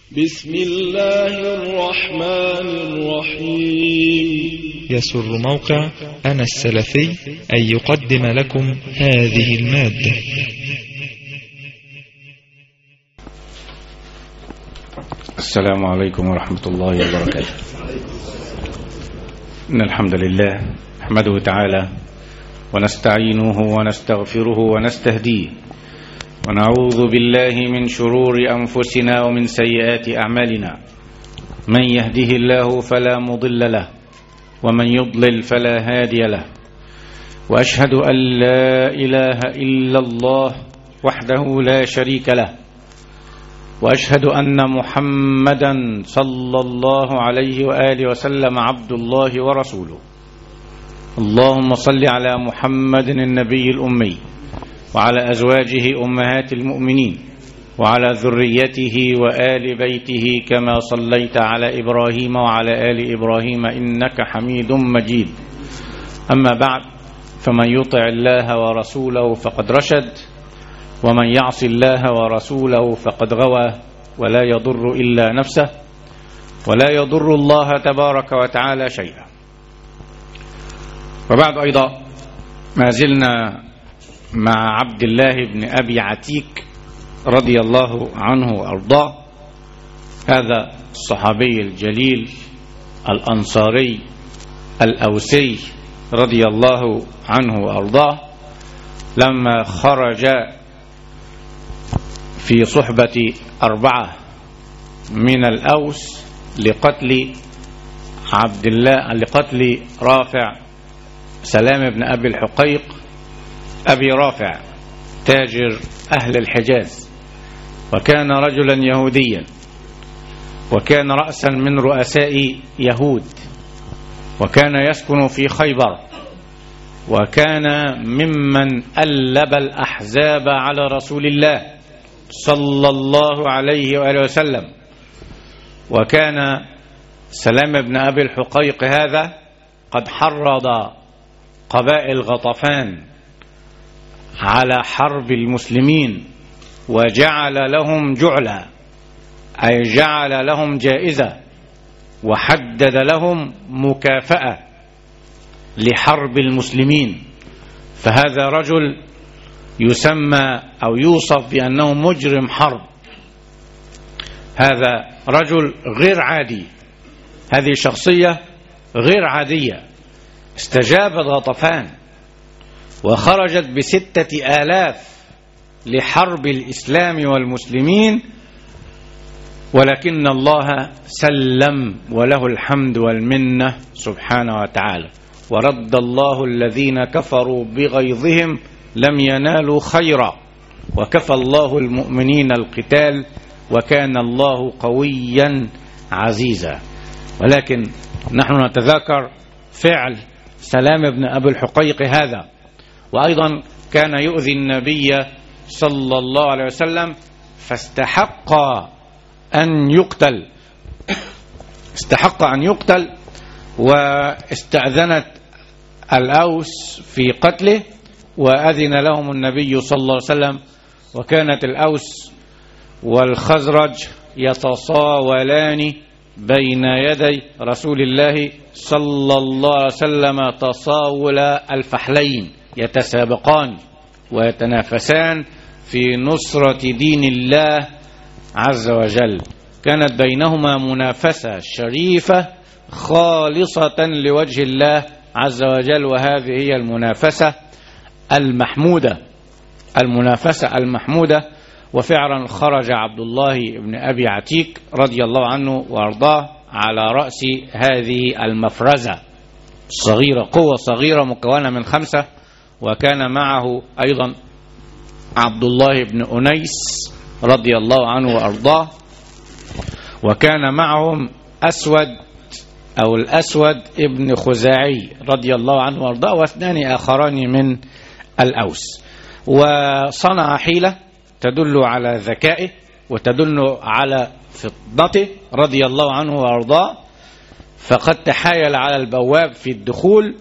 بسم الله الرحمن الرحيم يسر موقع أنا السلفي أن يقدم لكم هذه المادة السلام عليكم ورحمة الله وبركاته إن الحمد لله نحمده تعالى ونستعينه ونستغفره ونستهديه ونعوذ بالله من شرور أنفسنا ومن سيئات أعمالنا من يهده الله فلا مضل له ومن يضلل فلا هادي له وأشهد أن لا إله إلا الله وحده لا شريك له واشهد ان محمدا صلى الله عليه واله وسلم عبد الله ورسوله اللهم صل على محمد النبي الامي وعلى ازواجه امهات المؤمنين وعلى ذريته وال بيته كما صليت على ابراهيم وعلى ال ابراهيم انك حميد مجيد اما بعد فمن يطع الله ورسوله فقد رشد ومن يعص الله ورسوله فقد غوى ولا يضر إلا نفسه ولا يضر الله تبارك وتعالى شيئا وبعد أيضا ما زلنا مع عبد الله بن أبي عتيك رضي الله عنه وأرضاه هذا الصحابي الجليل الأنصاري الأوسي رضي الله عنه وأرضاه لما خرج في صحبة أربعة من الأوس لقتل عبد الله لقتل رافع سلام بن أبي الحقيق أبي رافع تاجر أهل الحجاز وكان رجلا يهوديا وكان رأسا من رؤساء يهود وكان يسكن في خيبر وكان ممن ألب الأحزاب على رسول الله صلى الله عليه وآله وسلم وكان سلام بن أبي الحقيق هذا قد حرض قبائل غطفان على حرب المسلمين وجعل لهم جعلا أي جعل لهم جائزة وحدد لهم مكافأة لحرب المسلمين فهذا رجل يسمى أو يوصف بأنه مجرم حرب هذا رجل غير عادي هذه شخصية غير عادية استجابت غطفان وخرجت بستة آلاف لحرب الإسلام والمسلمين ولكن الله سلم وله الحمد والمنة سبحانه وتعالى ورد الله الذين كفروا بغيظهم لم ينالوا خيرا وكفى الله المؤمنين القتال وكان الله قويا عزيزا ولكن نحن نتذاكر فعل سلام بن أبي الحقيق هذا وأيضا كان يؤذي النبي صلى الله عليه وسلم فاستحق أن يقتل استحق أن يقتل واستأذنت الأوس في قتله وأذن لهم النبي صلى الله عليه وسلم وكانت الأوس والخزرج يتصاولان بين يدي رسول الله صلى الله عليه وسلم تصاول الفحلين يتسابقان ويتنافسان في نصرة دين الله عز وجل كانت بينهما منافسة شريفة خالصة لوجه الله عز وجل وهذه هي المنافسة المحمودة المنافسة المحمودة وفعلا خرج عبد الله بن أبي عتيك رضي الله عنه وأرضاه على رأس هذه المفرزة صغيرة قوة صغيرة مكونة من خمسة وكان معه أيضا عبد الله بن أنيس رضي الله عنه وأرضاه وكان معهم أسود أو الأسود ابن خزاعي رضي الله عنه وأرضاه واثنان آخران من الأوس وصنع حيلة تدل على ذكائه وتدل على فطنته رضي الله عنه وأرضاه فقد تحايل على البواب في الدخول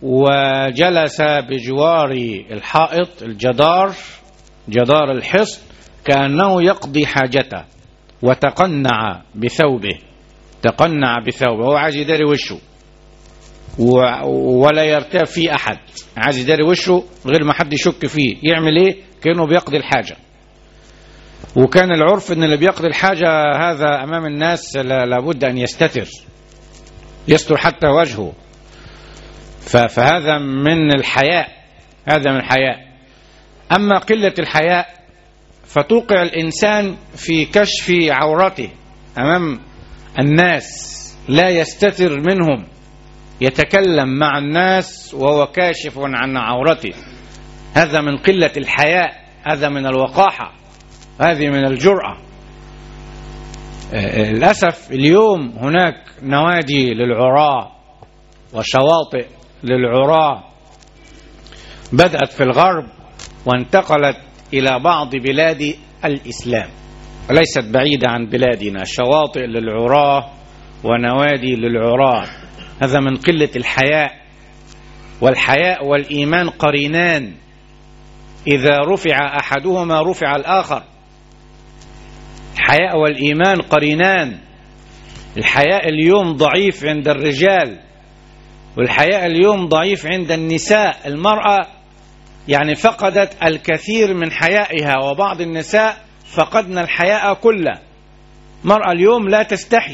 وجلس بجوار الحائط الجدار جدار الحصن كأنه يقضي حاجته وتقنع بثوبه تقنع بثوبه هو عايز يداري وشه و- ولا يرتاب فيه أحد عايز يداري وشه غير ما حد يشك فيه يعمل ايه كأنه بيقضي الحاجة وكان العرف ان اللي بيقضي الحاجة هذا امام الناس لا- لابد ان يستتر يستر حتى وجهه ف- فهذا من الحياء هذا من الحياء اما قلة الحياء فتوقع الانسان في كشف عورته امام الناس لا يستتر منهم يتكلم مع الناس وهو كاشف عن عورته هذا من قلة الحياء هذا من الوقاحة هذه من الجرأة آه، للأسف اليوم هناك نوادي للعراة وشواطئ للعراة بدأت في الغرب وانتقلت إلى بعض بلاد الإسلام وليست بعيدة عن بلادنا شواطئ للعراة ونوادي للعراة هذا من قلة الحياء والحياء والإيمان قرينان إذا رفع أحدهما رفع الآخر الحياء والإيمان قرينان الحياء اليوم ضعيف عند الرجال والحياء اليوم ضعيف عند النساء المرأة يعني فقدت الكثير من حيائها وبعض النساء فقدن الحياء كله مرأة اليوم لا تستحي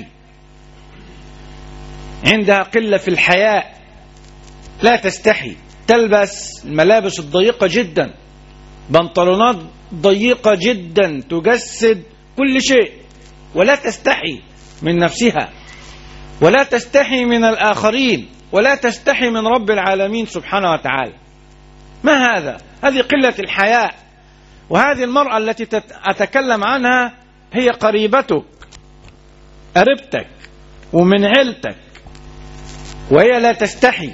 عندها قلة في الحياء لا تستحي تلبس الملابس الضيقة جدا بنطلونات ضيقة جدا تجسد كل شيء ولا تستحي من نفسها ولا تستحي من الآخرين ولا تستحي من رب العالمين سبحانه وتعالى ما هذا هذه قلة الحياء وهذه المرأة التي تت- أتكلم عنها هي قريبتك قريبتك ومن عيلتك وهي لا تستحي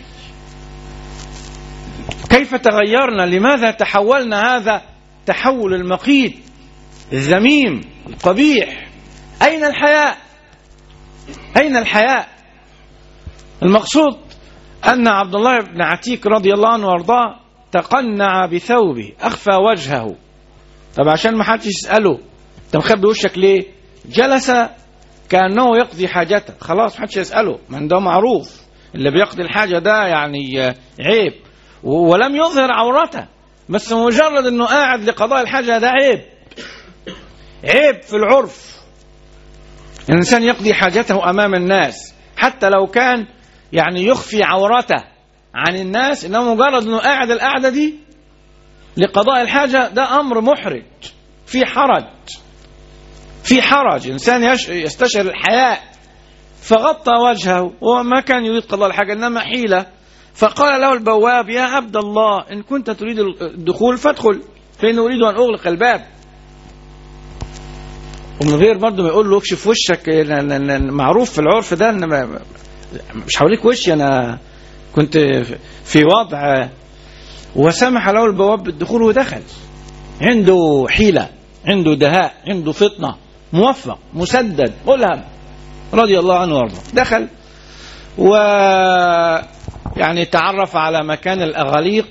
كيف تغيرنا لماذا تحولنا هذا تحول المقيت الذميم القبيح أين الحياء أين الحياء المقصود أن عبد الله بن عتيك رضي الله عنه وارضاه تقنع بثوبه أخفى وجهه طب عشان ما حدش يسأله أنت مخبي وشك ليه جلس كأنه يقضي حاجته خلاص محدش يسأله من ده معروف اللي بيقضي الحاجة ده يعني آه، عيب و- ولم يظهر عورته بس مجرد انه قاعد لقضاء الحاجة ده عيب عيب في العرف الإنسان يقضي حاجته أمام الناس حتى لو كان يعني يخفي عورته عن الناس إنه مجرد أنه قاعد القعدة دي لقضاء الحاجة ده أمر محرج في حرج في حرج إنسان يش- يستشعر الحياء فغطى وجهه وما كان يريد قضاء الحاجة إنما حيلة فقال له البواب يا عبد الله إن كنت تريد الدخول فادخل فإن أريد أن أغلق الباب ومن غير برضه ما يقول له اكشف وشك ن- ن- ن- معروف في العرف ده ان ما- مش هوريك وشي انا كنت في وضع وسمح له البواب بالدخول ودخل عنده حيلة عنده دهاء عنده فطنة موفق مسدد ملهم رضي الله عنه وارضاه دخل و يعني تعرف على مكان الأغاليق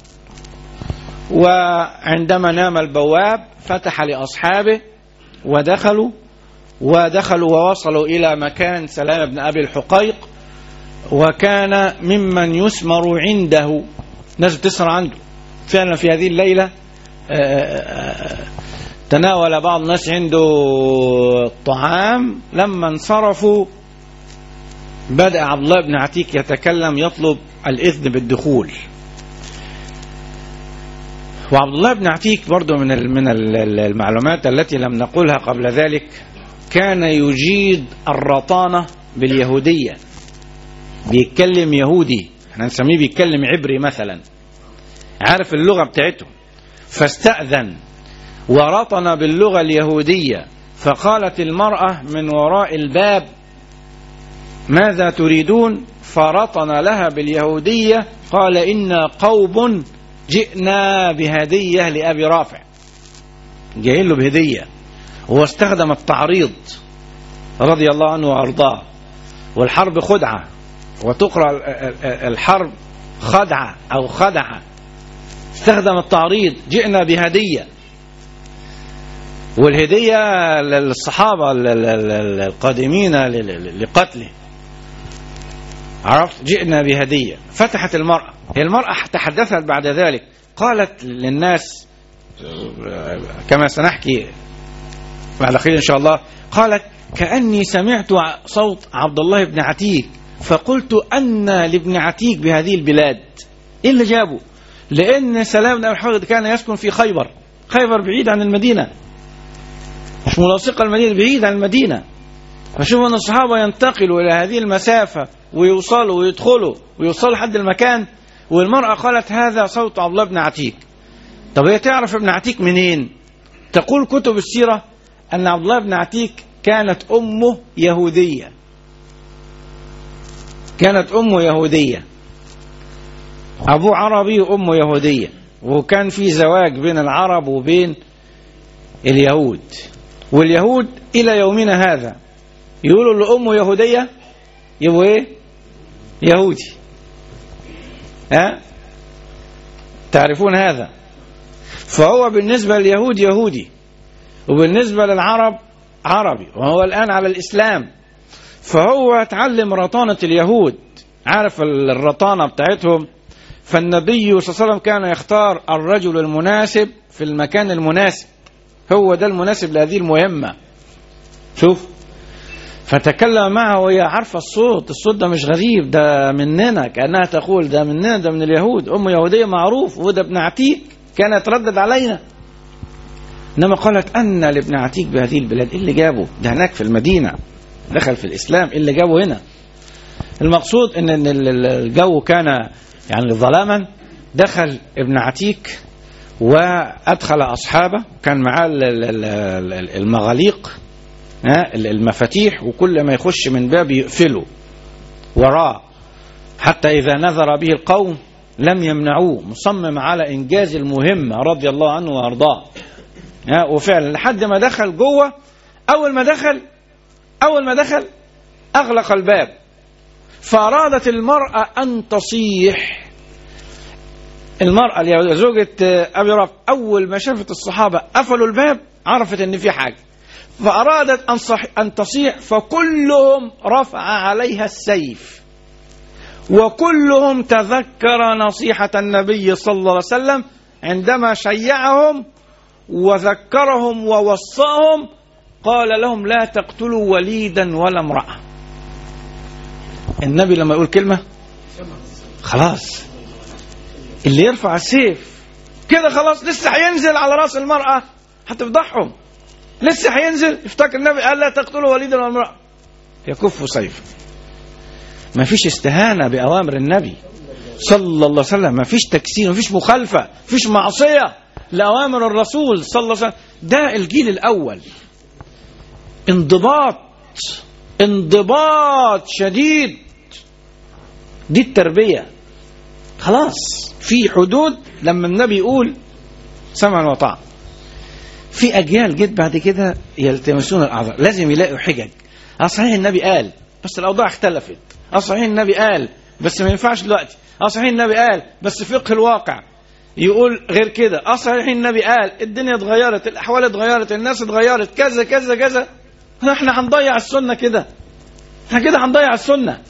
وعندما نام البواب فتح لأصحابه ودخلوا ودخلوا ووصلوا إلى مكان سلام بن أبي الحقيق وكان ممن يسمر عنده ناس بتسمر عنده فعلا في هذه الليلة آه، آه، تناول بعض الناس عنده طعام لما انصرفوا بدأ عبد الله بن عتيك يتكلم يطلب الإذن بالدخول وعبد الله بن عتيك برضو من ال- من ال- المعلومات التي لم نقولها قبل ذلك كان يجيد الرطانة باليهودية بيتكلم يهودي احنا نسميه بيتكلم عبري مثلا عارف اللغة بتاعتهم فاستأذن ورطن باللغة اليهودية فقالت المرأة من وراء الباب ماذا تريدون فرطن لها باليهودية قال إنا قوم جئنا بهدية لأبي رافع جايين له بهدية هو استخدم التعريض رضي الله عنه وأرضاه والحرب خدعة وتقرأ ال- ال- الحرب خدعة أو خدعة استخدم التعريض جئنا بهدية والهدية للصحابة ال- ال- ال- القادمين ل- ل- لقتله عرفت جئنا بهدية فتحت المرأة هي المرأة تحدثت بعد ذلك قالت للناس كما سنحكي بعد قليل إن شاء الله قالت كأني سمعت ع- صوت عبد الله بن عتيك فقلت أن لابن عتيك بهذه البلاد إيه اللي جابه لأن سلام بن أبي الحوض كان يسكن في خيبر خيبر بعيد عن المدينة مش ملاصقة المدينة بعيد عن المدينة فشوف أن الصحابة ينتقلوا إلى هذه المسافة ويوصلوا ويدخلوا ويوصلوا لحد المكان والمرأة قالت هذا صوت عبد الله بن عتيك طب هي تعرف ابن عتيك منين تقول كتب السيرة أن عبد الله بن عتيك كانت أمه يهودية كانت أمه يهودية أبوه عربي وأمه يهودية وكان في زواج بين العرب وبين اليهود واليهود إلى يومنا هذا يقولوا اللي أمه يهودية يبقوا إيه يهودي ها تعرفون هذا فهو بالنسبة لليهود يهودي وبالنسبة للعرب عربي وهو الآن على الإسلام فهو تعلم رطانة اليهود عارف الرطانة بتاعتهم فالنبي صلى الله عليه وسلم كان يختار الرجل المناسب في المكان المناسب هو ده المناسب لهذه المهمة شوف فتكلم معه وهي عارفة الصوت الصوت ده مش غريب ده مننا كأنها تقول ده مننا ده من اليهود أم يهودية معروف وده ابن عتيك كان يتردد علينا إنما قالت أن لابن عتيك بهذه البلاد إيه اللي جابه ده هناك في المدينة دخل في الإسلام إيه اللي جابه هنا المقصود إن إن الجو كان يعني ظلاما دخل ابن عتيك وأدخل أصحابه كان معاه ال- ال- ال- المغاليق ها، المفاتيح وكل ما يخش من باب يقفله وراه حتى إذا نذر به القوم لم يمنعوه مصمم على إنجاز المهمة رضي الله عنه وأرضاه ها، وفعلا لحد ما دخل جوه أول ما دخل أول ما دخل أغلق الباب فأرادت المرأة أن تصيح المرأة اللي هي زوجة أبي رافع أول ما شافت الصحابة قفلوا الباب عرفت إن في حاجة فأرادت أن, صح أن تصيح فكلهم رفع عليها السيف وكلهم تذكر نصيحة النبي صلى الله عليه وسلم عندما شيعهم وذكرهم ووصاهم قال لهم لا تقتلوا وليدا ولا امرأة النبي لما يقول كلمة خلاص اللي يرفع السيف كده خلاص لسه هينزل على راس المرأة هتفضحهم لسه هينزل يفتكر النبي قال لا تقتلوا وليدا ولا امرأة يكف سيفه ما فيش استهانة بأوامر النبي صلى الله عليه وسلم ما فيش تكسير ما فيش مخالفة ما فيش معصية لأوامر الرسول صلى الله عليه وسلم ده الجيل الأول انضباط انضباط شديد دي التربية خلاص في حدود لما النبي يقول سمعا وطاعة في أجيال جت بعد كده يلتمسون الأعذار لازم يلاقوا حجج اه صحيح النبي قال بس الأوضاع اختلفت اه صحيح النبي قال بس ما ينفعش دلوقتي اه صحيح النبي قال بس فقه الواقع يقول غير كده اه صحيح النبي قال الدنيا اتغيرت الأحوال اتغيرت الناس اتغيرت كذا كذا كذا احنا هنضيع السنة كده احنا كده هنضيع السنة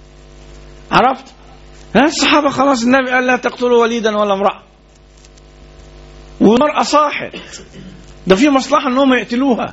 عرفت ها الصحابة خلاص النبي قال لا تقتلوا وليدا ولا امرأة والمرأة صاحت ده في مصلحة انهم يقتلوها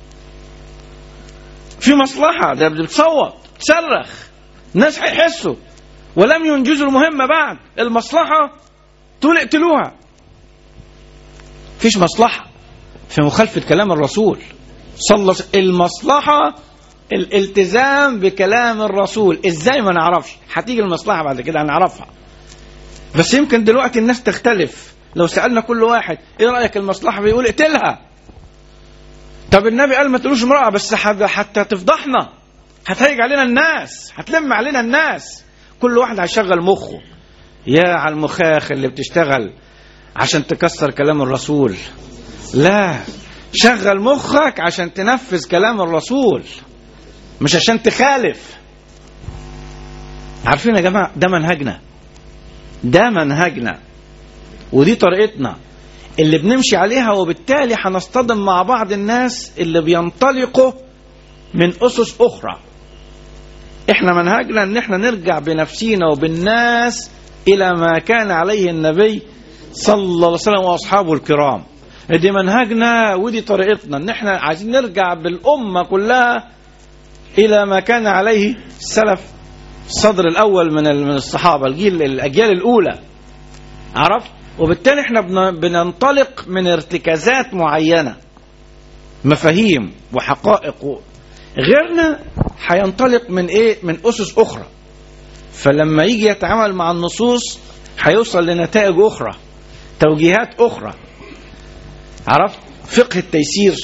في مصلحة ده بتصوت تصرخ الناس هيحسوا ولم ينجزوا المهمة بعد المصلحة تقول اقتلوها فيش مصلحة في مخالفة كلام الرسول صلى الله عليه وسلم المصلحة الالتزام بكلام الرسول ازاي ما نعرفش هتيجي المصلحة بعد كده هنعرفها بس يمكن دلوقتي الناس تختلف لو سألنا كل واحد ايه رأيك المصلحة بيقول اقتلها طب النبي قال ما تقولوش امرأة بس حتى تفضحنا هتهيج علينا الناس هتلم علينا الناس كل واحد هيشغل مخه يا على المخاخ اللي بتشتغل عشان تكسر كلام الرسول لا شغل مخك عشان تنفذ كلام الرسول مش عشان تخالف عارفين يا جماعة ده منهجنا ده منهجنا ودي طريقتنا اللي بنمشي عليها وبالتالي هنصطدم مع بعض الناس اللي بينطلقوا من أسس أخرى احنا منهجنا ان احنا نرجع بنفسينا وبالناس الى ما كان عليه النبي صلى الله عليه وسلم واصحابه الكرام دي منهجنا ودي طريقتنا ان احنا عايزين نرجع بالامه كلها الى ما كان عليه السلف الصدر الاول من ال- من الصحابه الجيل الاجيال الاولى عرفت وبالتالي احنا بن- بننطلق من ارتكازات معينه مفاهيم وحقائق و- غيرنا هينطلق من ايه من اسس اخرى فلما يجي يتعامل مع النصوص هيوصل لنتائج اخرى توجيهات اخرى عرفت فقه التيسير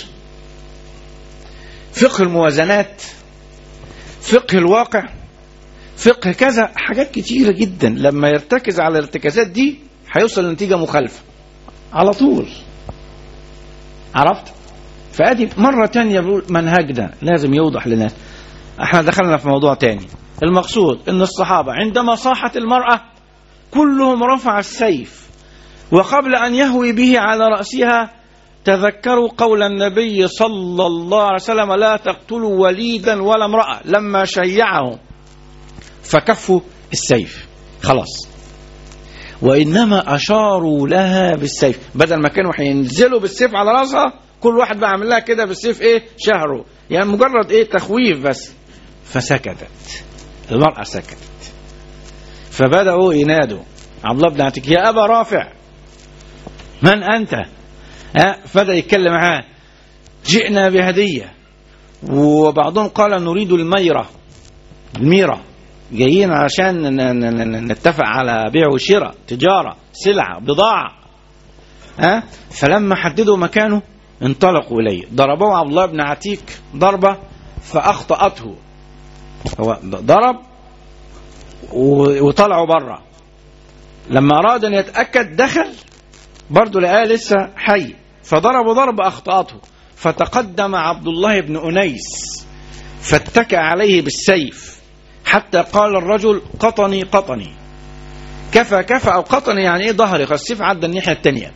فقه الموازنات فقه الواقع فقه كذا حاجات كتيرة جدا لما يرتكز على الارتكازات دي هيوصل لنتيجة مخالفة على طول عرفت فادي مرة تانية بقول منهجنا لازم يوضح للناس احنا دخلنا في موضوع تاني المقصود ان الصحابة عندما صاحت المرأة كلهم رفع السيف وقبل ان يهوي به على رأسها تذكروا قول النبي صلى الله عليه وسلم لا تقتلوا وليدا ولا امرأة لما شيعهم فكفوا السيف خلاص وإنما أشاروا لها بالسيف بدل ما كانوا هينزلوا بالسيف على رأسها كل واحد بقى عامل لها كده بالسيف إيه شهره يعني مجرد إيه تخويف بس فسكتت المرأة سكتت فبدأوا ينادوا عبد الله بن عتيك يا أبا رافع من أنت ها فبدأ يتكلم معاه جئنا بهدية وبعضهم قال نريد الميرة الميرة جايين عشان ن- ن- ن- نتفق على بيع وشراء تجارة سلعة بضاعة ها فلما حددوا مكانه انطلقوا إليه ضربوه عبد الله بن عتيك ضربة فأخطأته هو ضرب و- وطلعوا بره لما أراد أن يتأكد دخل برضه لقاه لسه حي فضربوا ضرب أخطأته فتقدم عبد الله بن أنيس فاتكأ عليه بالسيف حتى قال الرجل قطني قطني كفى كفى أو قطني يعني إيه ظهري السيف عدى الناحية التانية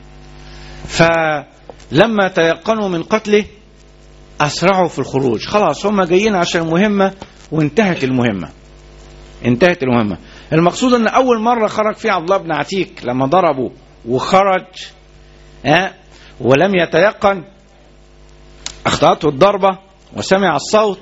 فلما تيقنوا من قتله أسرعوا في الخروج خلاص هم جايين عشان مهمة وانتهت المهمة انتهت المهمة المقصود ان اول مرة خرج فيها عبد الله بن عتيك لما ضربه وخرج ها ولم يتيقن اخطأته الضربة وسمع الصوت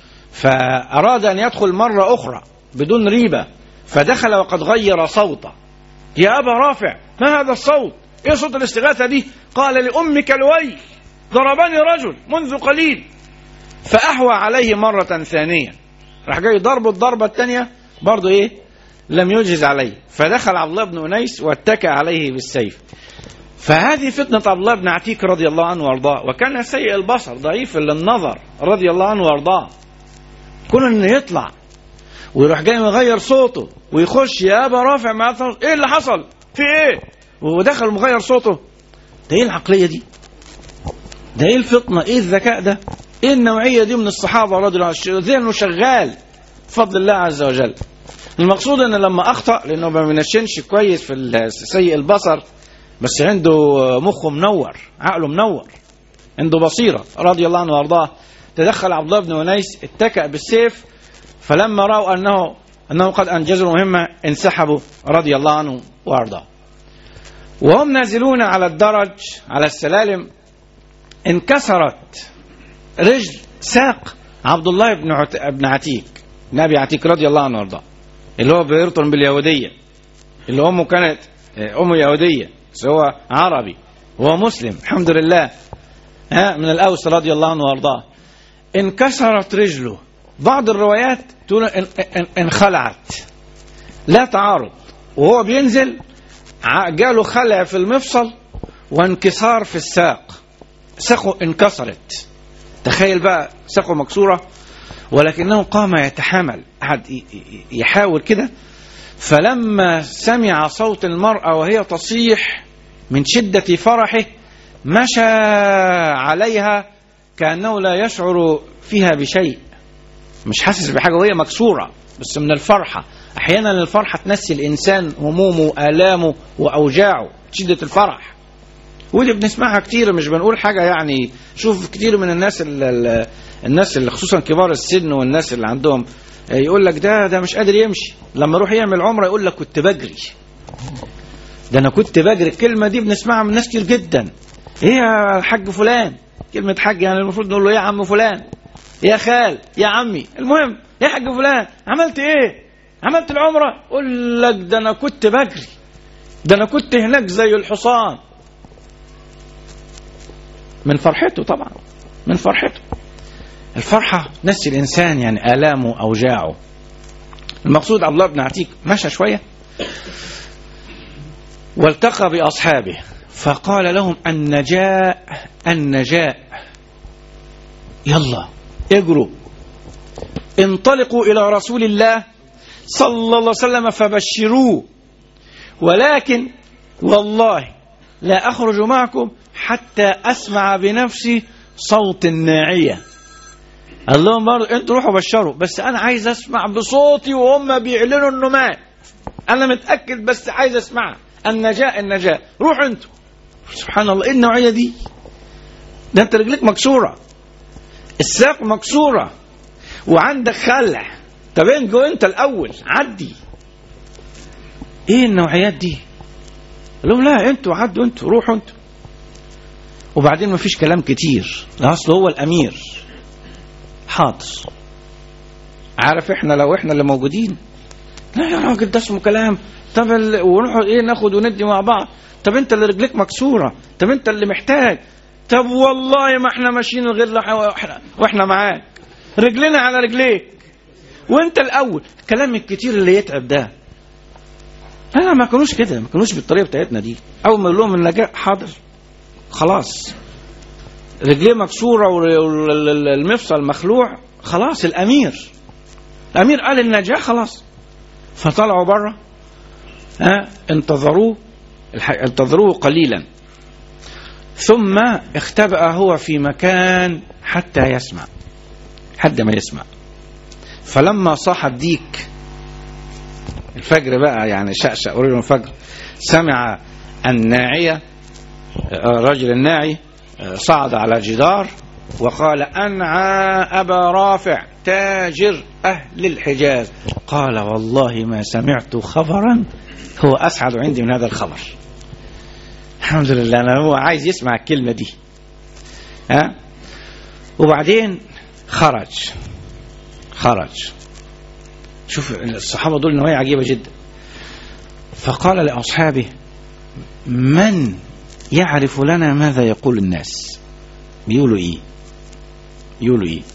فأراد أن يدخل مرة أخرى بدون ريبة فدخل وقد غير صوته يا أبا رافع ما هذا الصوت إيه صوت الاستغاثة دي قال لأمك الويل ضربني رجل منذ قليل فأهوى عليه مرة ثانية راح جاي ضربه الضربة الثانية برضه إيه لم يجهز عليه فدخل عبد الله بن أنيس واتكى عليه بالسيف فهذه فتنة عبد الله بن عتيك رضي الله عنه وارضاه وكان سيء البصر ضعيف للنظر رضي الله عنه وارضاه كون انه يطلع ويروح جاي مغير صوته ويخش يا ابا رافع ما أثر ايه اللي حصل في ايه ودخل مغير صوته ده ايه العقلية دي ده ايه الفطنة ايه الذكاء ده ايه النوعية دي من الصحابة رضي الله عنهم ذهنه شغال بفضل الله عز وجل المقصود ان لما اخطأ لانه ما بينشنش كويس في سيء البصر بس عنده مخه منور عقله منور عنده بصيرة رضي الله عنه وارضاه تدخل عبد الله بن أنيس اتكأ بالسيف فلما رأوا أنه أنه قد أنجزوا المهمة انسحبوا رضي الله عنه وارضاه وهم نازلون على الدرج على السلالم انكسرت رجل ساق عبد الله بن عت... بن عتيك نبي عتيك رضي الله عنه وارضاه اللي هو بيرطن باليهودية اللي أمه كانت أمه يهودية بس هو عربي وهو مسلم الحمد لله ها من الأوس رضي الله عنه وارضاه انكسرت رجله بعض الروايات تقول ان- ان- انخلعت لا تعارض وهو بينزل ع- جاله خلع في المفصل وانكسار في الساق ساقه انكسرت تخيل بقى ساقه مكسورة ولكنه قام يتحمل قعد ي- ي- يحاول كده فلما سمع صوت المرأة وهي تصيح من شدة فرحه مشى عليها كأنه لا يشعر فيها بشيء مش حاسس بحاجة وهي مكسورة بس من الفرحة أحيانا الفرحة تنسي الإنسان همومه آلامه وأوجاعه شدة الفرح ودي بنسمعها كتير مش بنقول حاجة يعني شوف كتير من الناس ال ال الناس اللي خصوصا كبار السن والناس اللي عندهم يقول لك ده ده مش قادر يمشي لما يروح يعمل عمره يقول لك كنت بجري ده انا كنت بجري الكلمة دي بنسمعها من ناس كتير جدا ايه يا حاج فلان كلمة حاج يعني المفروض نقول له يا عم فلان يا خال يا عمي المهم يا حاج فلان عملت ايه عملت العمرة يقول لك ده انا كنت بجري ده انا كنت هناك زي الحصان من فرحته طبعا من فرحته الفرحة نسي الإنسان يعني آلامه أوجاعه المقصود عبد الله بن عتيق مشى شوية والتقى بأصحابه فقال لهم النجاء النجاء يلا اجروا انطلقوا إلى رسول الله صلى الله عليه وسلم فبشروه ولكن والله لا أخرج معكم حتى أسمع بنفسي صوت الناعية قال لهم برضه انتوا روحوا بشروا بس أنا عايز أسمع بصوتي وهم بيعلنوا إنه مات أنا متأكد بس عايز أسمعها النجاة النجاة روح أنتوا سبحان الله إيه النوعية دي ده أنت رجليك مكسورة الساق مكسورة وعندك خلع طب انجو انت الاول عدي ايه النوعيات دي قال لهم لا انتوا عدوا انتوا روحوا انتوا وبعدين ما فيش كلام كتير اصل هو الامير حاضر عارف احنا لو احنا اللي موجودين لا يا راجل ده اسمه كلام طب ال... ونروح ايه ناخد وندي مع بعض طب انت اللي رجليك مكسوره طب انت اللي محتاج طب والله ما احنا ماشيين غير واحنا, واحنا معاك رجلنا على رجليك وانت الاول الكلام الكتير اللي يتعب ده لا ما كانوش كده ما كانوش بالطريقه بتاعتنا دي اول ما يقول لهم النجاة حاضر خلاص رجليه مكسوره والمفصل مخلوع خلاص الامير الامير قال النجاة خلاص فطلعوا بره ها انتظروه انتظروه قليلا ثم اختبأ هو في مكان حتى يسمع حد ما يسمع فلما صاح الديك الفجر بقى يعني شأشأ قريب من الفجر سمع الناعية الرجل الناعي صعد على الجدار وقال أنعى أبا رافع تاجر أهل الحجاز قال والله ما سمعت خبرا هو أسعد عندي من هذا الخبر الحمد لله أنا هو عايز يسمع الكلمة دي ها وبعدين خرج خرج شوف الصحابة دول نوايا عجيبة جدا فقال لأصحابه من يعرف لنا ماذا يقول الناس بيقولوا ايه يقولوا ايه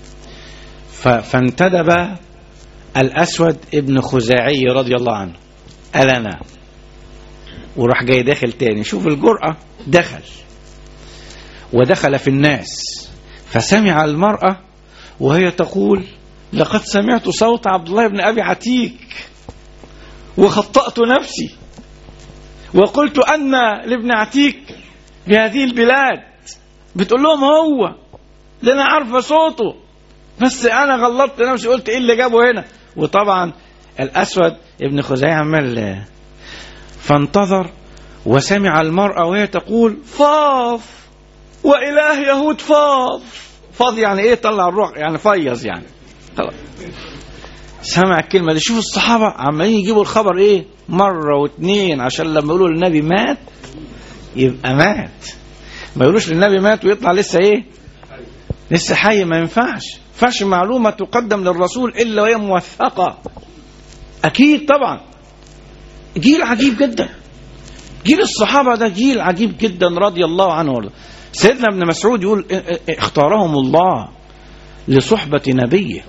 فانتدب الأسود ابن خزاعي رضي الله عنه قال أنا وراح جاي داخل تاني شوف الجرأة دخل ودخل في الناس فسمع المرأة وهي تقول لقد سمعت صوت عبد الله بن أبي عتيك وخطأت نفسي وقلت أن لابن عتيك بهذه البلاد بتقول لهم هو ده أنا عارفة صوته بس أنا غلطت نفسي قلت إيه اللي جابه هنا وطبعا الأسود ابن خزاعة عمال فانتظر وسمع المرأة وهي تقول فاض وإله يهود فاض فاض يعني إيه طلع الروح يعني فيض يعني خلاص سمع الكلمة دي شوف الصحابة عمالين يجيبوا الخبر ايه مرة واثنين عشان لما يقولوا للنبي مات يبقى مات ما يقولوش للنبي مات ويطلع لسه ايه لسه حي ما ينفعش ينفعش معلومة تقدم للرسول إلا وهي موثقة أكيد طبعا جيل عجيب جدا جيل الصحابة ده جيل عجيب جدا رضي الله عنه وارضاه سيدنا ابن مسعود يقول اختارهم الله لصحبة نبيه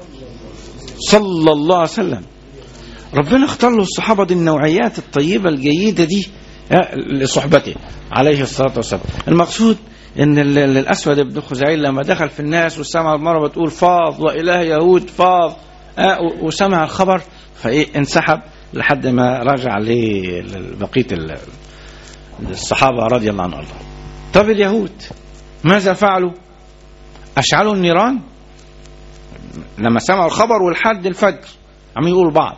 صلى الله عليه وسلم ربنا اختار له الصحابة دي النوعيات الطيبة الجيدة دي لصحبته عليه الصلاة والسلام المقصود ان الاسود بن خزاعيل لما دخل في الناس وسمع المرة بتقول فاض واله يهود فاض وسمع الخبر فايه انسحب لحد ما رجع لبقية الصحابة رضي الله عنهم طب اليهود ماذا فعلوا أشعلوا النيران لما سمعوا الخبر والحد الفجر عم يقولوا بعض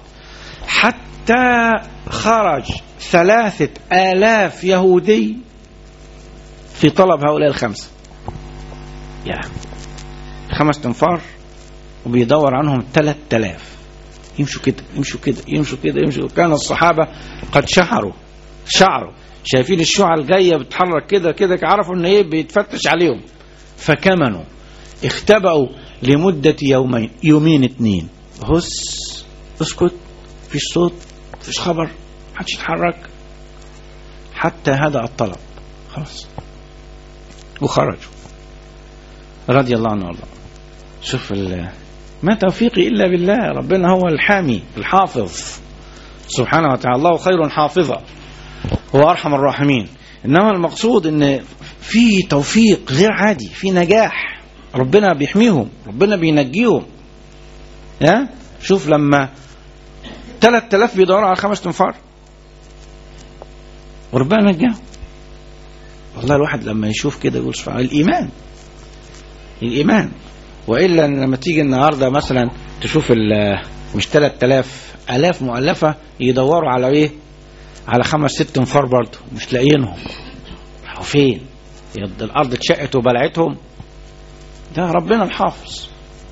حتى خرج ثلاثة آلاف يهودي في طلب هؤلاء الخمسة يا خمس تنفار وبيدور عنهم ثلاث آلاف يمشوا كده يمشوا كده يمشوا كده يمشوا كان الصحابة قد شعروا شعروا شايفين الشعل جاية بتتحرك كده كده عرفوا ان ايه بيتفتش عليهم فكمنوا اختبأوا لمدة يومين يومين اتنين هس اسكت فيش صوت فيش خبر محدش يتحرك حتى هدأ الطلب خلاص وخرجوا رضي الله عنه وارضاه شوف ال- ما توفيقي الا بالله ربنا هو الحامي الحافظ سبحانه وتعالى الله خير حافظا هو ارحم الراحمين انما المقصود ان في توفيق غير عادي في نجاح ربنا بيحميهم ربنا بينجيهم ها شوف لما 3000 بيدوروا على خمس تنفار وربنا نجاهم والله الواحد لما يشوف كده يقول سبحان الله الايمان الايمان والا لما تيجي النهارده مثلا تشوف ال- مش 3000 الاف مؤلفه يدوروا على ايه على خمس ست انفار برضه مش لاقيينهم راحوا فين يد- الارض اتشقت وبلعتهم ده ربنا الحافظ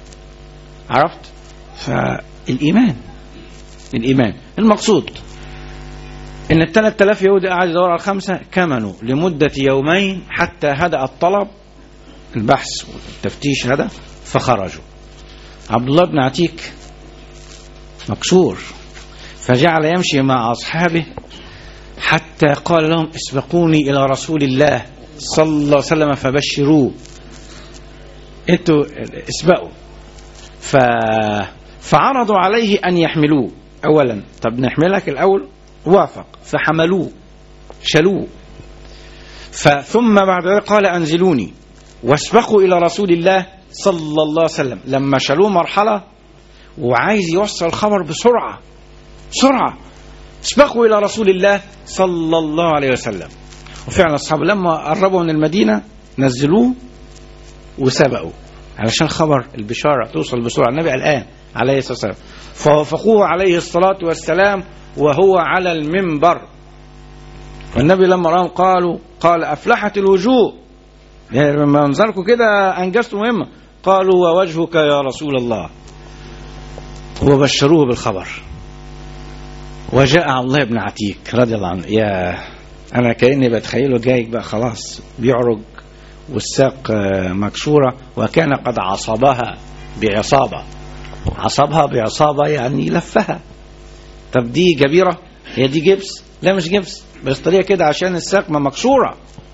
عرفت فالايمان الايمان المقصود ان ال 3000 يهودي قاعد يدور على الخمسه كمنوا لمده يومين حتى هدأ الطلب البحث والتفتيش هذا فخرجوا عبد الله بن عتيك مكسور فجعل يمشي مع أصحابه حتى قال لهم اسبقوني إلى رسول الله صلى الله عليه وسلم فبشروه انتوا اسبقوا ف... فعرضوا عليه أن يحملوه أولا طب نحملك الأول وافق فحملوه شلوه فثم بعد ذلك قال أنزلوني واسبقوا إلى رسول الله صلى الله عليه وسلم لما شالوه مرحلة وعايز يوصل الخبر بسرعة بسرعة اسبقوا إلى رسول الله صلى الله عليه وسلم وفعلا أصحابه لما قربوا من المدينة نزلوه وسبقوا علشان خبر البشارة توصل بسرعة النبي الآن عليه الصلاة والسلام فوافقوه عليه الصلاة والسلام وهو على المنبر والنبي لما رأهم قالوا قال أفلحت الوجوه يعني لما منظركم كده أنجزتوا مهمة قالوا ووجهك يا رسول الله وبشروه بالخبر وجاء عبد الله بن عتيك رضي الله عنه يا أنا كأني بتخيله جاي بقى خلاص بيعرج والساق آه، مكسورة وكان قد عصبها بعصابة عصبها بعصابة يعني لفها طب دي جبيرة هي دي جبس لا مش جبس بس طريقة كده عشان الساق ما مكسورة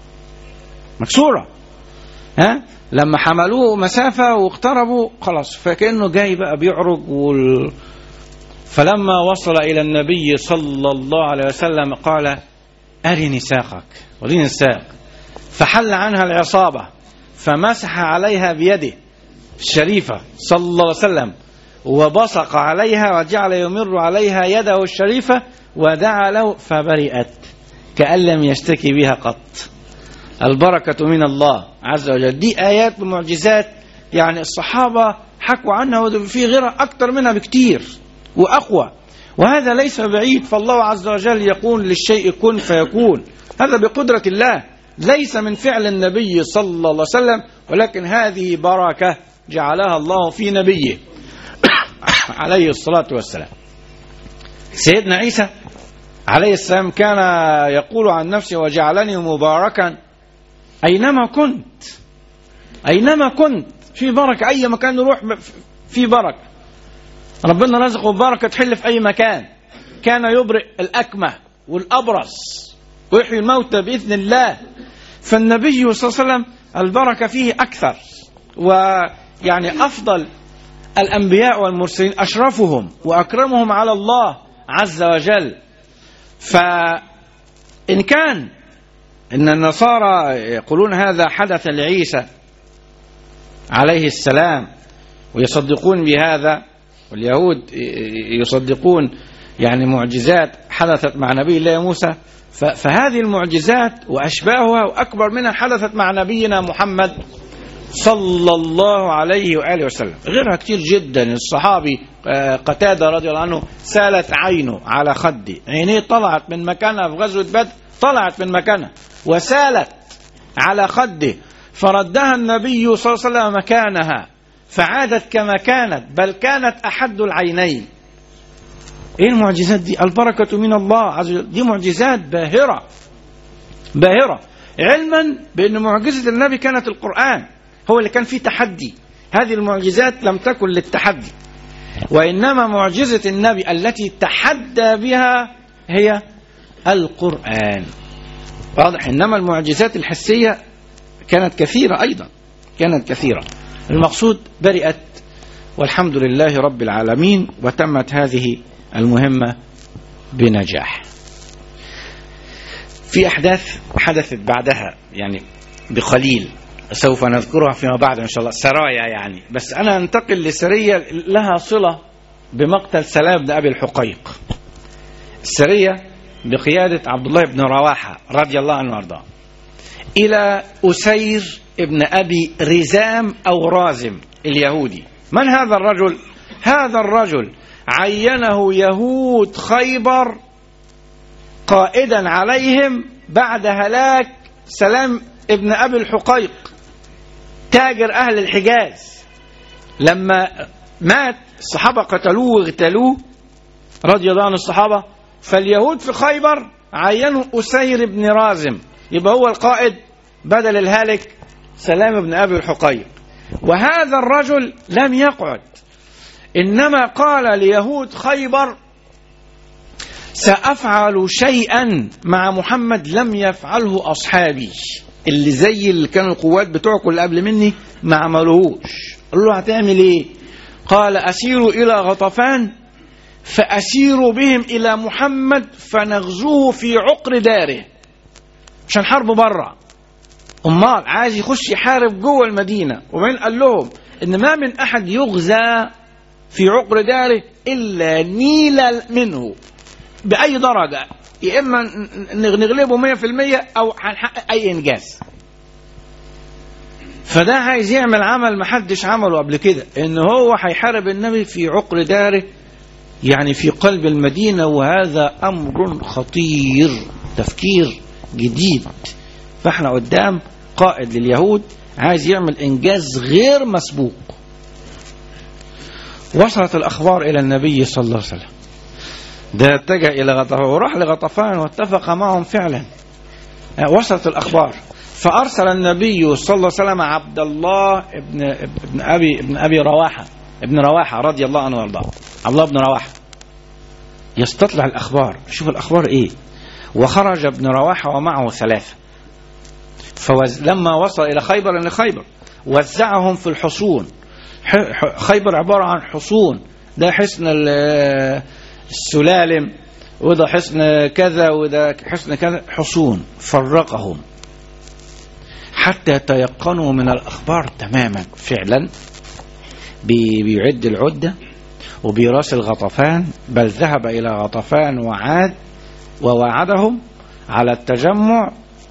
مكسورة ها لما حملوه مسافة واقتربوا خلاص فكأنه جاي بقى بيعرج وال... فلما وصل إلى النبي صلى الله عليه وسلم قال أرني ساقك وريني الساق فحل عنها العصابة فمسح عليها بيده الشريفة صلى الله عليه وسلم وبصق عليها وجعل يمر عليها يده الشريفة ودعا له فبرئت كأن لم يشتكي بها قط البركة من الله عز وجل دي آيات ومعجزات يعني الصحابة حكوا عنها وفي غيرها أكثر منها بكتير وأقوى وهذا ليس بعيد فالله عز وجل يقول للشيء كن فيكون هذا بقدرة الله ليس من فعل النبي صلى الله عليه وسلم ولكن هذه بركة جعلها الله في نبيه عليه الصلاة والسلام سيدنا عيسى عليه السلام كان يقول عن نفسه وجعلني مباركا أينما كنت أينما كنت في بركة أي مكان نروح في بركة ربنا رزقه بركة تحل في أي مكان كان يبرئ الأكمة والأبرص ويحيي الموتى بإذن الله فالنبي صلى الله عليه وسلم البركة فيه أكثر ويعني أفضل الأنبياء والمرسلين أشرفهم وأكرمهم على الله عز وجل فإن كان إن النصارى يقولون هذا حدث لعيسى عليه السلام ويصدقون بهذا واليهود يصدقون يعني معجزات حدثت مع نبي الله موسى فهذه المعجزات وأشباهها وأكبر منها حدثت مع نبينا محمد صلى الله عليه وآله وسلم غيرها كتير جدا الصحابي قتادة رضي الله عنه سالت عينه على خدي عينيه طلعت من مكانها في غزوة بدر طلعت من مكانها وسالت على خده فردها النبي صلى الله عليه وسلم مكانها فعادت كما كانت بل كانت أحد العينين ايه المعجزات دي البركة من الله عز وجل دي معجزات باهرة باهرة علما بأن معجزة النبي كانت القرآن هو اللي كان فيه تحدي هذه المعجزات لم تكن للتحدي وإنما معجزة النبي التي تحدى بها هي القرآن واضح إنما المعجزات الحسية كانت كثيرة أيضا كانت كثيرة المقصود برئت والحمد لله رب العالمين وتمت هذه المهمة بنجاح في أحداث حدثت بعدها يعني بقليل سوف نذكرها فيما بعد إن شاء الله سرايا يعني بس أنا أنتقل لسرية لها صلة بمقتل سلام بن أبي الحقيق السرية بقيادة عبد الله بن رواحة رضي الله عنه وارضاه إلى أسير ابن أبي رزام أو رازم اليهودي من هذا الرجل؟ هذا الرجل عينه يهود خيبر قائدا عليهم بعد هلاك سلام ابن أبي الحقيق تاجر أهل الحجاز لما مات الصحابة قتلوه واغتالوه رضي الله عن الصحابة فاليهود في خيبر عينوا أسير بن رازم يبقى هو القائد بدل الهالك سلام بن أبي الحقيق وهذا الرجل لم يقعد إنما قال ليهود خيبر سأفعل شيئا مع محمد لم يفعله أصحابي اللي زي اللي كانوا القوات بتوعكم اللي قبل مني ما عملوهوش قال له هتعمل ايه قال أسير إلى غطفان فأسير بهم إلى محمد فنغزوه في عقر داره عشان حرب بره أمال عايز يخش يحارب جوه المدينة وبعدين قال لهم إن ما من أحد يغزى في عقر داره إلا نيل منه بأي درجة يا إما نغلبه 100% أو هنحقق أي إنجاز فده عايز يعمل عمل محدش عمله قبل كده إن هو هيحارب النبي في عقر داره يعني في قلب المدينة وهذا أمر خطير تفكير جديد فاحنا قدام قائد لليهود عايز يعمل إنجاز غير مسبوق وصلت الأخبار إلى النبي صلى الله عليه وسلم ده اتجه إلى غطفان وراح لغطفان واتفق معهم فعلا وصلت الأخبار فأرسل النبي صلى الله عليه وسلم عبد الله ابن ابن أبي ابن أبي رواحة ابن رواحة رضي الله عنه وارضاه عبد الله بن رواحة يستطلع الأخبار شوف الأخبار إيه وخرج ابن رواحة ومعه ثلاثة فلما وصل إلى خيبر لأن خيبر وزعهم في الحصون خيبر عبارة عن حصون ده حصن السلالم وده حصن كذا وده حصن كذا حصون فرقهم حتى يتيقنوا من الأخبار تماما فعلا بيعد العدة وبيراسل غطفان بل ذهب إلى غطفان وعاد ووعدهم على التجمع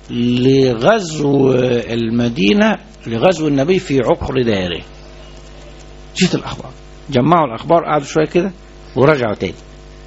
لغزو المدينة لغزو النبي في عقر داره جيت الأخبار جمعوا الأخبار قعدوا شوية كده ورجعوا تاني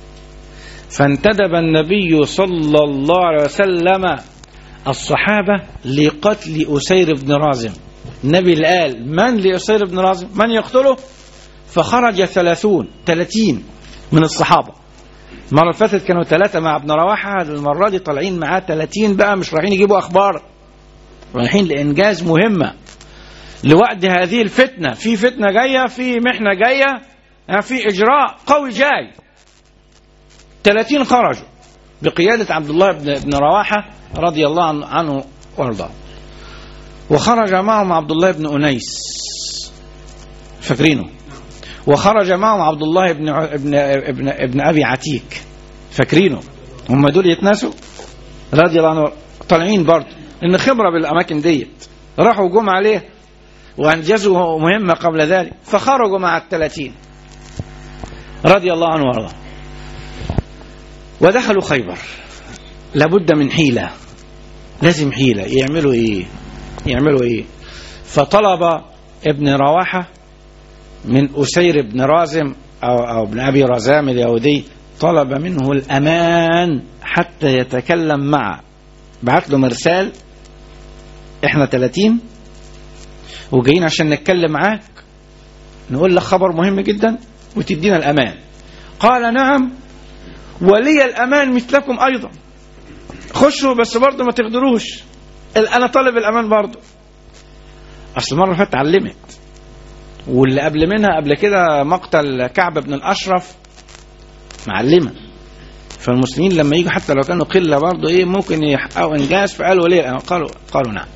فانتدب النبي صلى الله عليه وسلم الصحابة لقتل أسير بن رازم النبي اللي قال من لأسير بن رازم من يقتله فخرج ثلاثون ثلاثين من الصحابة المرة اللي فاتت كانوا ثلاثة مع ابن رواحة المرة دي طالعين معاه ثلاثين بقى مش رايحين يجيبوا أخبار رايحين لإنجاز مهمة لوقت هذه الفتنة في فتنة جاية في محنة جاية في إجراء قوي جاي 30 خرجوا بقيادة عبد الله بن, بن رواحة رضي الله عنه وارضاه وخرج معهم عبد الله بن أنيس فاكرينه وخرج معهم عبد الله بن ابن ابن ابن ابي عتيك فاكرينه هم دول يتناسوا رضي الله عنه طالعين برضه ان خبره بالاماكن ديت راحوا جم عليه وانجزوا مهمه قبل ذلك فخرجوا مع الثلاثين رضي الله عنه وارضاه ودخلوا خيبر لابد من حيله لازم حيله يعملوا ايه يعملوا ايه فطلب ابن رواحه من أسير بن رازم أو, أو ابن أبي رزام اليهودي طلب منه الأمان حتى يتكلم معه بعت له مرسال احنا 30 وجايين عشان نتكلم معاك نقول لك خبر مهم جدا وتدينا الأمان قال نعم ولي الأمان مثلكم أيضا خشوا بس برضه ما تغدروش أنا طالب الأمان برضه أصل المرة اللي فاتت علمت واللي قبل منها قبل كده مقتل كعب بن الأشرف معلمة فالمسلمين لما يجوا حتى لو كانوا قلة برضه إيه ممكن يحققوا إنجاز فقالوا ولي الأمان قالوا قالوا نعم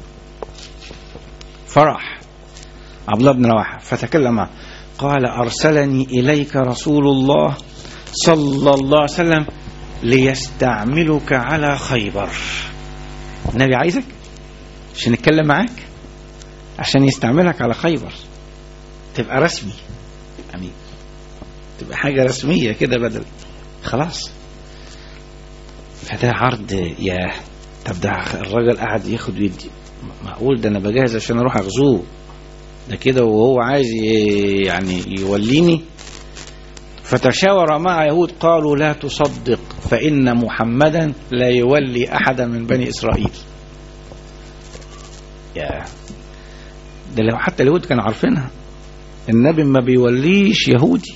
فرح عبد الله بن رواحة فتكلم معه قال أرسلني إليك رسول الله صلى الله عليه وسلم ليستعملك على خيبر النبي عايزك عشان يتكلم معاك عشان يستعملك على خيبر تبقى رسمي امين تبقى حاجة رسمية كده بدل خلاص فده عرض يا طب ده الراجل قاعد ياخد ويدي معقول ده انا بجهز عشان اروح اغزوه ده كده وهو عايز يعني يوليني فتشاور مع يهود قالوا لا تصدق فإن محمدا لا يولي أحدا من بني إسرائيل يا ده لو حتى اليهود كانوا عارفينها النبي ما بيوليش يهودي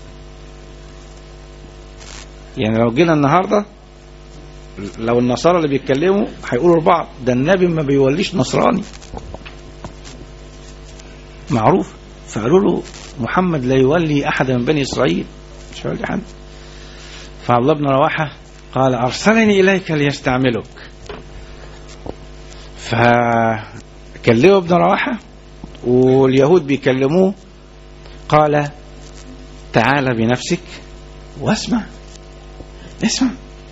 يعني لو جينا النهارده لو النصارى اللي بيتكلموا هيقولوا لبعض ده النبي ما بيوليش نصراني معروف فقالوا له محمد لا يولي أحد من بني إسرائيل مش هيولي حد فعبد الله بن رواحة قال أرسلني إليك ليستعملك فكلمه ابن رواحة واليهود بيكلموه قال تعال بنفسك واسمع اسمع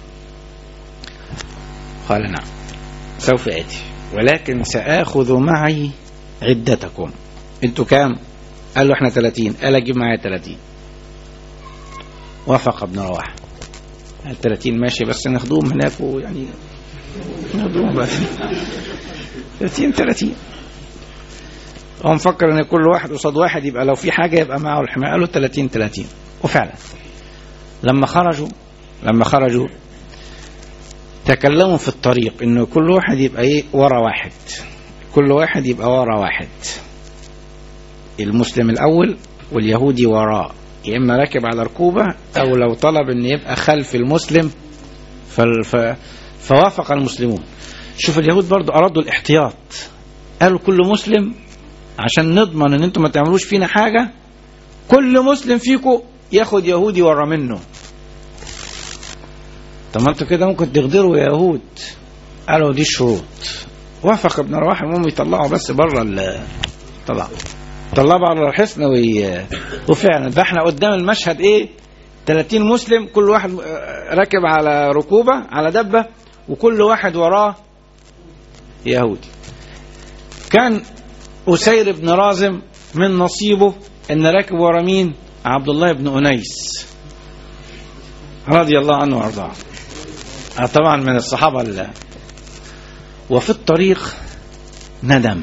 قال نعم سوف آتي ولكن سآخذ معي عدتكم انتوا كام قال له احنا 30 قال اجيب معايا 30 وافق ابن رواحه قال 30 ماشي بس ناخدوهم هناك ويعني ناخدوهم بس 30 30 هو مفكر ان كل واحد قصاد واحد يبقى لو في حاجه يبقى معه الحمايه قالوا 30 30 وفعلا لما خرجوا لما خرجوا تكلموا في الطريق انه كل واحد يبقى ايه ورا واحد كل واحد يبقى ورا واحد المسلم الأول واليهودي وراه يا إما راكب على ركوبة أو لو طلب أن يبقى خلف المسلم فالف... فوافق المسلمون شوف اليهود برضو أرادوا الاحتياط قالوا كل مسلم عشان نضمن ان انتم ما تعملوش فينا حاجة كل مسلم فيكم ياخد يهودي ورا منه طب ما انتوا كده ممكن تغدروا يا يهود قالوا دي الشروط وافق ابن رواحه المهم يطلعوا بس بره ال طلعوا طلعوا على الحصن وي... وفعلا فاحنا قدام المشهد ايه 30 مسلم كل واحد راكب على ركوبة على دبة وكل واحد وراه يهودي كان أسير بن رازم من نصيبه ان راكب ورا مين عبد الله بن أنيس رضي الله عنه وارضاه طبعا من الصحابة اللي وفي الطريق ندم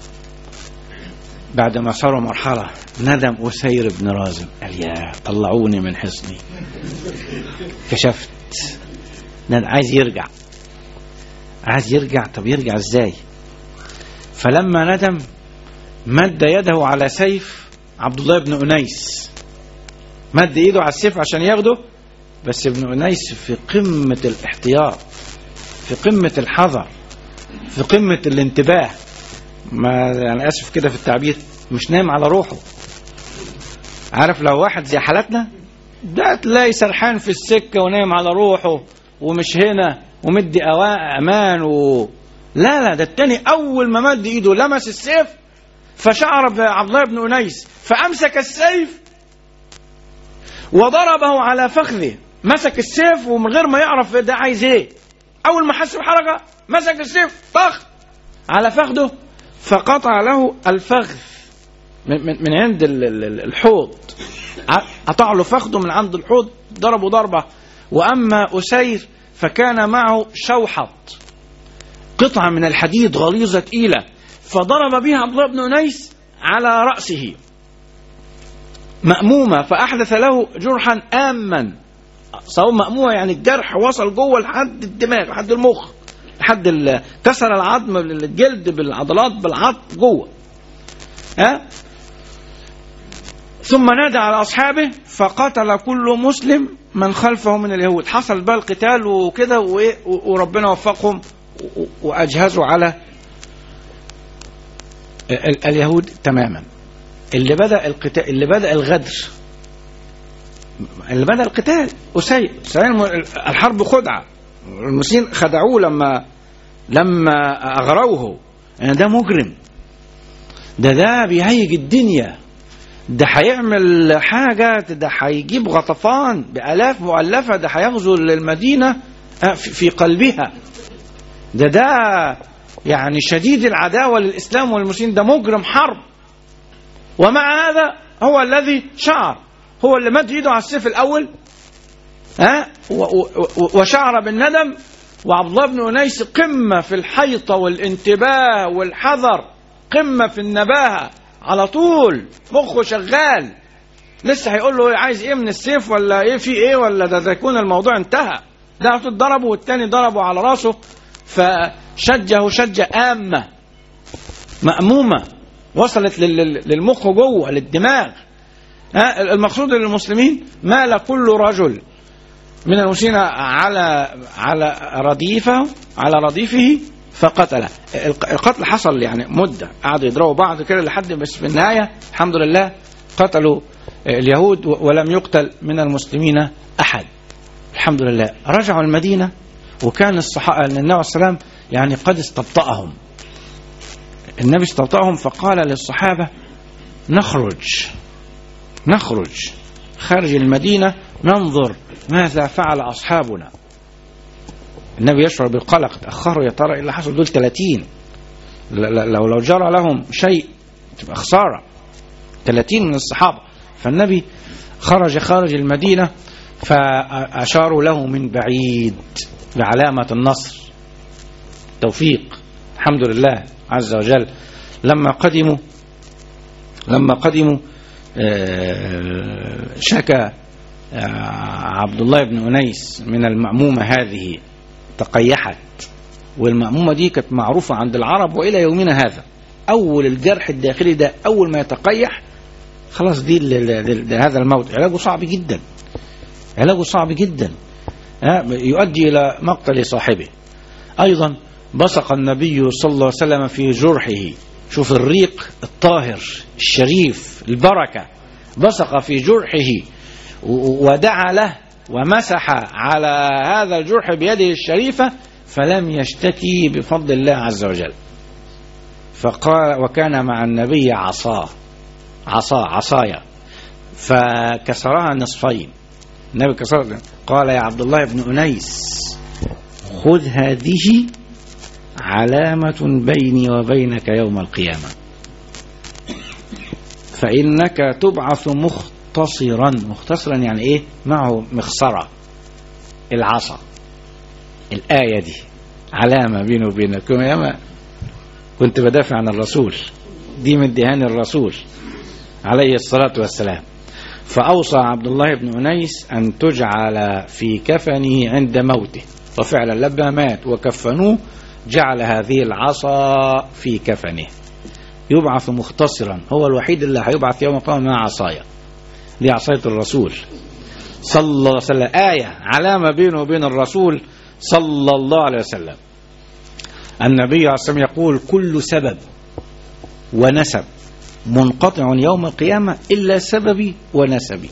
بعد ما صاروا مرحلة ندم أسير بن رازم قال يا طلعوني من حصني كشفت ندم عايز يرجع عايز يرجع طب يرجع ازاي فلما ندم مد يده على سيف عبد الله بن أنيس مد ايده على السيف عشان ياخده بس ابن أنيس في قمة الاحتياط في قمة الحذر في قمة الانتباه ما أنا آسف كده في التعبير مش نايم على روحه عارف لو واحد زي حالتنا ده تلاقي سرحان في السكة ونايم على روحه ومش هنا ومدي أواء أمان و... لا لا ده التاني أول ما مد إيده لمس السيف فشعر بعبد الله بن أنيس فأمسك السيف وضربه على فخذه مسك السيف ومن غير ما يعرف ده عايز ايه اول ما حس بحركه مسك السيف طخ على فخذه فقطع له الفخذ من, من, من عند الحوض قطع له فخذه من عند الحوض ضربه ضربه واما اسير فكان معه شوحط قطعه من الحديد غليظه ثقيله فضرب بها عبد الله بن انيس على راسه مأمومة فأحدث له جرحا آما صوم مأمومة يعني الجرح وصل جوه لحد الدماغ لحد المخ لحد ال- كسر العظم الجلد بالعضلات بالعظم جوه ها ثم نادى على اصحابه فقتل كل مسلم من خلفه من اليهود حصل بقى القتال وكده وإيه؟ و- وربنا وفقهم و- واجهزوا على ال- اليهود تماما اللي بدا القتال اللي بدا الغدر اللي بدا القتال اسيد أسيد الحرب خدعه المسلمين خدعوه لما لما اغروه يعني ده مجرم ده ده بيهيج الدنيا ده هيعمل حاجة ده هيجيب غطفان بآلاف مؤلفة ده هيغزو المدينة آه، في في قلبها ده ده يعني شديد العداوة للإسلام والمسلمين ده مجرم حرب ومع هذا هو الذي شعر هو اللي مد ايده على السيف الأول ها و- و- و- وشعر بالندم وعبد الله بن أنيس قمة في الحيطة والانتباه والحذر قمة في النباهة على طول مخه شغال لسه هيقول له عايز ايه من السيف ولا ايه في ايه ولا ده, ده يكون الموضوع انتهى ده على طول ضربه والتاني ضربه على راسه فشجه شجة آمة مأمومة وصلت لل- لل- للمخ جوه للدماغ ها المقصود للمسلمين مال كل رجل من المسلمين على على رديفه على رديفه فقتله الق- القتل حصل يعني مده قعدوا يضربوا بعض كده لحد بس في النهايه الحمد لله قتلوا اليهود و- ولم يقتل من المسلمين احد الحمد لله رجعوا المدينه وكان الصحابه النبي عليه السلام يعني قد استبطأهم النبي استبطأهم فقال للصحابه نخرج نخرج خارج المدينة ننظر ماذا فعل أصحابنا النبي يشعر بالقلق تأخروا يا ترى إيه اللي حصل دول 30 ل- ل- لو لو جرى لهم شيء تبقى خسارة 30 من الصحابة فالنبي خرج خارج المدينة فأشاروا له من بعيد بعلامة النصر توفيق الحمد لله عز وجل لما قدموا لما قدموا آه، شكى آه، عبد الله بن أنيس من المأمومة هذه تقيحت والمأمومة دي كانت معروفة عند العرب وإلى يومنا هذا أول الجرح الداخلي ده أول ما يتقيح خلاص دي ل- ل- ل- هذا الموت علاجه صعب جدا علاجه صعب جدا ها، يؤدي إلى مقتل صاحبه أيضا بصق النبي صلى الله عليه وسلم في جرحه شوف الريق الطاهر الشريف البركة بصق في جرحه و- ودعا له ومسح على هذا الجرح بيده الشريفة فلم يشتكي بفضل الله عز وجل فقال وكان مع النبي عصاه عصا عصايا فكسرها نصفين النبي كسرها قال يا عبد الله بن أنيس خذ هذه علامة بيني وبينك يوم القيامة فإنك تبعث مختصرا مختصرا يعني إيه معه مخصرة العصا الآية دي علامة بيني وبينك يوم كنت بدافع عن الرسول دي من دهان الرسول عليه الصلاة والسلام فأوصى عبد الله بن أنيس أن تجعل في كفنه عند موته وفعلا لما مات وكفنوه جعل هذه العصا في كفنه يبعث مختصرا هو الوحيد اللي هيبعث يوم القيامة مع عصايا دي عصاية الرسول صلى الله عليه وسلم آية علامة بينه وبين الرسول صلى الله عليه وسلم النبي عليه الصلاة والسلام يقول كل سبب ونسب منقطع يوم القيامة إلا سببي ونسبي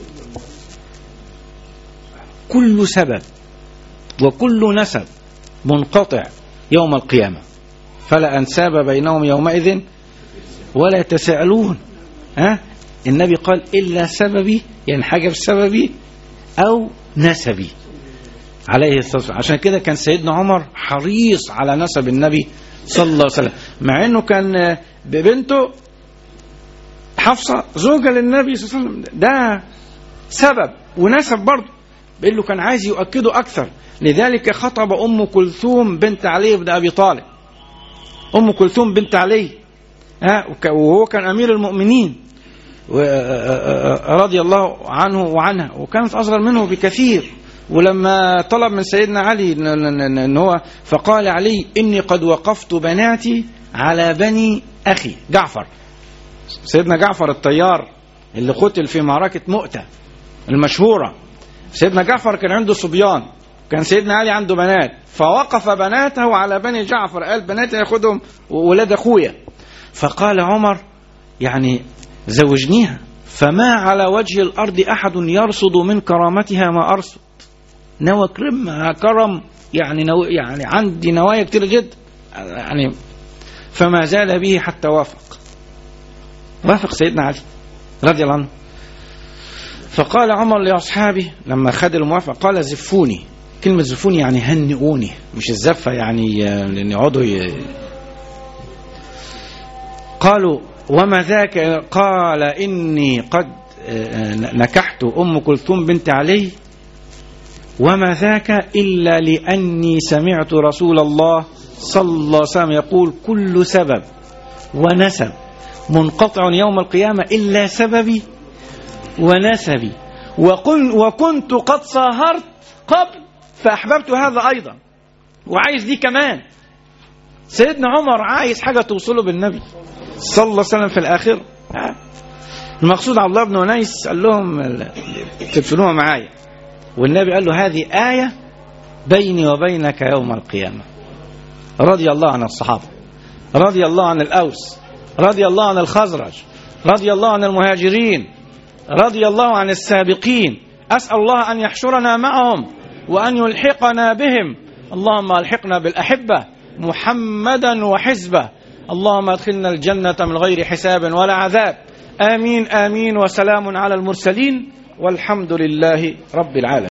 كل سبب وكل نسب منقطع يوم القيامة فلا أنساب بينهم يومئذ ولا يتساءلون ها النبي قال إلا سببي يعني حاجة بسببي أو نسبي عليه الصلاة والسلام عشان كده كان سيدنا عمر حريص على نسب النبي صلى الله عليه وسلم مع انه كان ببنته حفصة زوجة للنبي صلى الله عليه وسلم ده سبب ونسب برضه بيقول له كان عايز يؤكده أكثر لذلك خطب أم كلثوم بنت علي بن أبي طالب أم كلثوم بنت علي ها وك- وهو كان أمير المؤمنين و- رضي الله عنه وعنها وكانت أصغر منه بكثير ولما طلب من سيدنا علي ان إن- إن هو فقال علي اني قد وقفت بناتي على بني اخي جعفر سيدنا جعفر الطيار اللي قتل في معركه مؤته المشهوره سيدنا جعفر كان عنده صبيان كان سيدنا علي عنده بنات فوقف بناته على بني جعفر قال بناتي ياخدهم وولاد اخويا فقال عمر يعني زوجنيها فما على وجه الارض احد يرصد من كرامتها ما ارصد نوى كرمها كرم يعني نو يعني عندي نوايا كتير جدا يعني فما زال به حتى وافق وافق سيدنا علي رضي الله عنه فقال عمر لاصحابه لما خد الموافقه قال زفوني كلمه زفوني يعني هنئوني مش الزفه يعني آه، لان يقعدوا ي- قالوا وما ذاك قال اني قد آه، نكحت ام كلثوم بنت علي وما ذاك الا لاني سمعت رسول الله صلى الله عليه وسلم يقول كل سبب ونسب منقطع يوم القيامه الا سببي ونسبي وكن وكنت قد صاهرت قبل فأحببت هذا أيضا وعايز دي كمان سيدنا عمر عايز حاجة توصله بالنبي صلى الله عليه وسلم في الآخر ها؟ المقصود عبد الله بن أنيس قال لهم ال- تدفنوها معايا والنبي قال له هذه آية بيني وبينك يوم القيامة رضي الله عن الصحابة رضي الله عن الأوس رضي الله عن الخزرج رضي الله عن المهاجرين رضي الله عن السابقين أسأل الله أن يحشرنا معهم وأن يلحقنا بهم اللهم ألحقنا بالأحبة محمدا وحزبه اللهم ادخلنا الجنة من غير حساب ولا عذاب آمين آمين وسلام على المرسلين والحمد لله رب العالمين